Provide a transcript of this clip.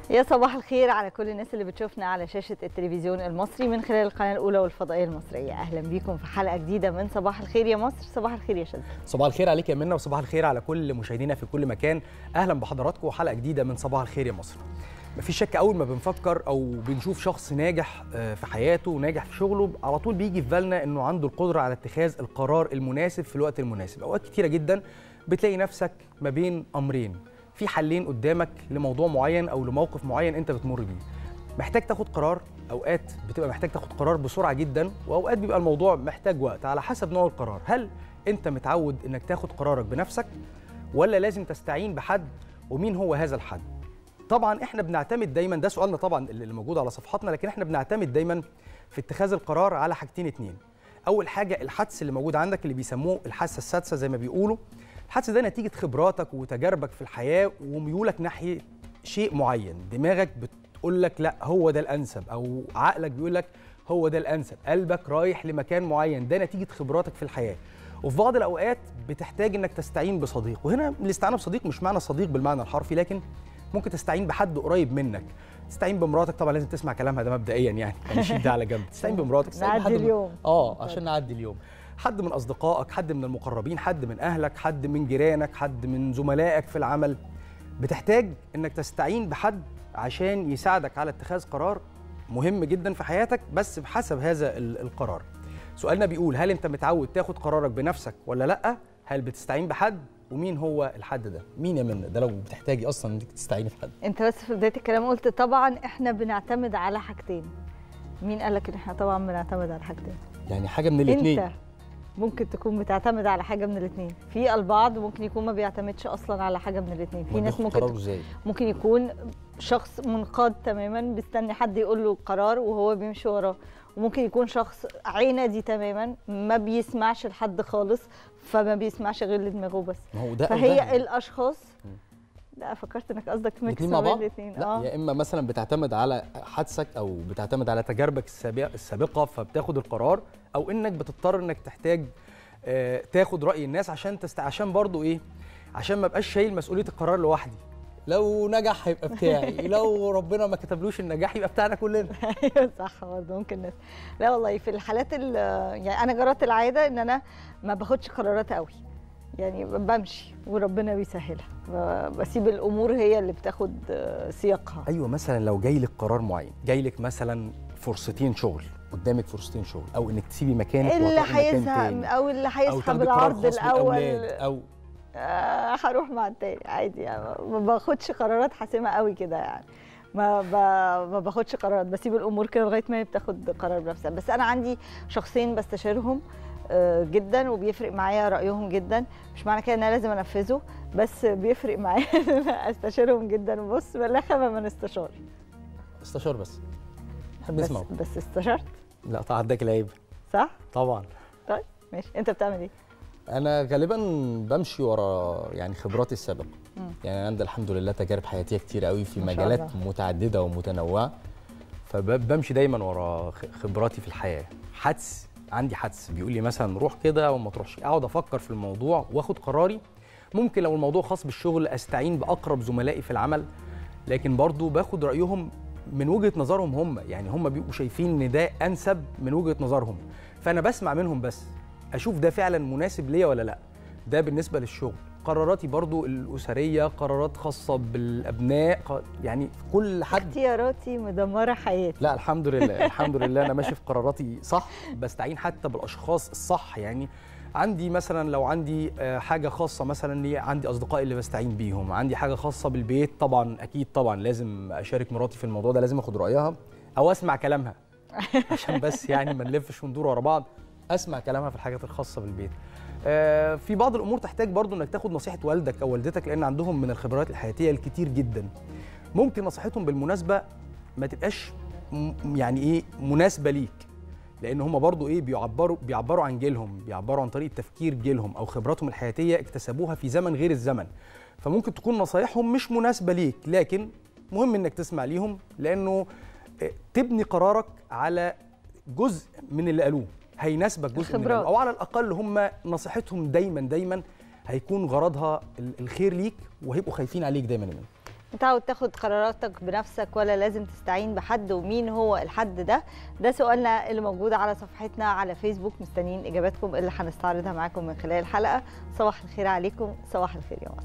يا صباح الخير على كل الناس اللي بتشوفنا على شاشة التلفزيون المصري من خلال القناة الأولى والفضائية المصرية أهلا بيكم في حلقة جديدة من صباح الخير يا مصر صباح الخير يا شذى صباح الخير عليك يا منى وصباح الخير على كل مشاهدينا في كل مكان اهلا بحضراتكم وحلقه جديده من صباح الخير يا مصر مفيش شك اول ما بنفكر او بنشوف شخص ناجح آه، في حياته وناجح في شغله على طول بيجي في بالنا انه عنده القدره على اتخاذ القرار المناسب في الوقت المناسب اوقات كتيره جدا بتلاقي نفسك ما بين امرين في حلين قدامك لموضوع معين او لموقف معين انت بتمر بيه محتاج تاخد قرار اوقات بتبقى محتاج تاخد قرار بسرعه جدا واوقات بيبقى الموضوع محتاج وقت على حسب نوع القرار هل انت متعود انك تاخد قرارك بنفسك ولا لازم تستعين بحد ومين هو هذا الحد طبعا احنا بنعتمد دايما ده سؤالنا طبعا اللي موجود على صفحاتنا لكن احنا بنعتمد دايما في اتخاذ القرار على حاجتين اتنين اول حاجه الحدس اللي موجود عندك اللي بيسموه الحاسه السادسه زي ما بيقولوا الحدس ده نتيجه خبراتك وتجاربك في الحياه وميولك ناحيه شيء معين دماغك بتقول لك لا هو ده الانسب او عقلك بيقول لك هو ده الانسب قلبك رايح لمكان معين ده نتيجه خبراتك في الحياه وفي بعض الاوقات بتحتاج انك تستعين بصديق وهنا الاستعانه بصديق مش معنى صديق بالمعنى الحرفي لكن ممكن تستعين بحد قريب منك تستعين بمراتك طبعا لازم تسمع كلامها ده مبدئيا يعني نشيل ده على جنب تستعين بمراتك تستعين نعدي بحد من- اليوم. اه عشان نعدي اليوم حد من اصدقائك حد من المقربين حد من اهلك حد من جيرانك حد من زملائك في العمل بتحتاج انك تستعين بحد عشان يساعدك على اتخاذ قرار مهم جدا في حياتك بس بحسب هذا ال- القرار سؤالنا بيقول هل انت متعود تاخد قرارك بنفسك ولا لا هل بتستعين بحد ومين هو الحد ده مين يا منى ده لو بتحتاجي اصلا انك تستعيني في حد أنت بس في بداية الكلام قلت طبعا إحنا بنعتمد على حاجتين مين قال لك إن إحنا طبعا بنعتمد على حاجتين يعني حاجه من الاثنين أنت ممكن تكون بتعتمد على حاجة من الاثنين في البعض ممكن يكون ما بيعتمدش أصلا على حاجة من الاثنين في ناس ممكن قراره ازاي ممكن يكون شخص منقاد تماما بيستني حد يقول له القرار وهو بيمشي وراه وممكن يكون شخص عنادي تماما ما بيسمعش لحد خالص فما بيسمعش غير لدماغه بس ما هو ده أو فهي ده. الاشخاص لا فكرت انك قصدك ميكس الاثنين مع ما بين بعض الاثنين لا اه يا اما مثلا بتعتمد على حدسك او بتعتمد على تجاربك السابقه السابقه فبتاخد القرار او انك بتضطر انك تحتاج آه، تاخد راي الناس عشان تست... عشان برضو ايه عشان ما ابقاش شايل مسؤوليه القرار لوحدي لو نجح هيبقى بتاعي لو ربنا ما كتبلوش النجاح يبقى بتاعنا كلنا ايوه صح برضه ممكن ناس لا والله في الحالات ال- يعني انا جربت العاده ان انا ما باخدش قرارات قوي يعني بمشي وربنا بيسهلها ب- بسيب الامور هي اللي بتاخد آه، سياقها ايوه مثلا لو جاي لك قرار معين جاي لك مثلا فرصتين شغل قدامك فرصتين شغل او انك تسيبي مكانك اللي وتروحي مكان هيزهق تاني. او اللي او هيسحب تاخدي قرار العرض خاص الاول بالأولاد، او آه، هروح مع التاني عادي يعني ما باخدش قرارات حاسمه قوي كده يعني ما ب... ما باخدش قرارات بسيب الامور كده لغايه ما هي بتاخد قرار بنفسها بس انا عندي شخصين بستشيرهم آه، جدا وبيفرق معايا رايهم جدا مش معنى كده ان انا لازم انفذه بس بيفرق معايا ان انا استشيرهم جدا بص بلا خبا من استشار استشار بس نحب بس, نسمعه بس استشرت لا طبعا عندك العيب صح طبعا طيب ماشي انت بتعمل ايه انا غالبا بمشي ورا يعني خبراتي السابقه مم. يعني عندي الحمد لله تجارب حياتيه كتير قوي في ما شاء مجالات الله. متعدده ومتنوعه فبمشي دايما ورا خ- خبراتي في الحياه حدس عندي حدس بيقول لي مثلا روح كده او ما تروحش اقعد افكر في الموضوع واخد قراري ممكن لو الموضوع خاص بالشغل استعين باقرب زملائي في العمل لكن برضو باخد رايهم من وجهه نظرهم هم يعني هم بيبقوا شايفين ان ده انسب من وجهه نظرهم فانا بسمع منهم بس اشوف ده فعلا مناسب ليا ولا لا ده بالنسبه للشغل قراراتي برضو الاسريه قرارات خاصه بالابناء ق- يعني كل حد اختياراتي مدمره حياتي لا الحمد لله الحمد لله انا ماشي في قراراتي صح بستعين حتى بالاشخاص الصح يعني عندي مثلا لو عندي آه، حاجه خاصه مثلا لي عندي اصدقائي اللي بستعين بيهم عندي حاجه خاصه بالبيت طبعا اكيد طبعا لازم اشارك مراتي في الموضوع ده لازم اخد رايها او اسمع كلامها عشان بس يعني ما نلفش وندور ورا بعض اسمع كلامها في الحاجات الخاصه بالبيت آه، في بعض الامور تحتاج برضو انك تاخد نصيحه والدك او والدتك لان عندهم من الخبرات الحياتيه الكتير جدا ممكن نصيحتهم بالمناسبه ما تبقاش م- يعني ايه مناسبه ليك لان هم برضو ايه بيعبروا بيعبروا عن جيلهم بيعبروا عن طريقه تفكير جيلهم او خبراتهم الحياتيه اكتسبوها في زمن غير الزمن فممكن تكون نصايحهم مش مناسبه ليك لكن مهم انك تسمع ليهم لانه آه، تبني قرارك على جزء من اللي قالوه هيناسبك جزء من اللي الخبرات. قالوه. او على الاقل هم نصيحتهم دايما دايما هيكون غرضها ال- الخير ليك وهيبقوا خايفين عليك دايما منه متعود تاخد قراراتك بنفسك ولا لازم تستعين بحد ومين هو الحد ده ده سؤالنا اللي موجود على صفحتنا على فيسبوك مستنيين اجاباتكم اللي هنستعرضها معاكم من خلال الحلقه صباح الخير عليكم صباح الخير يا مصر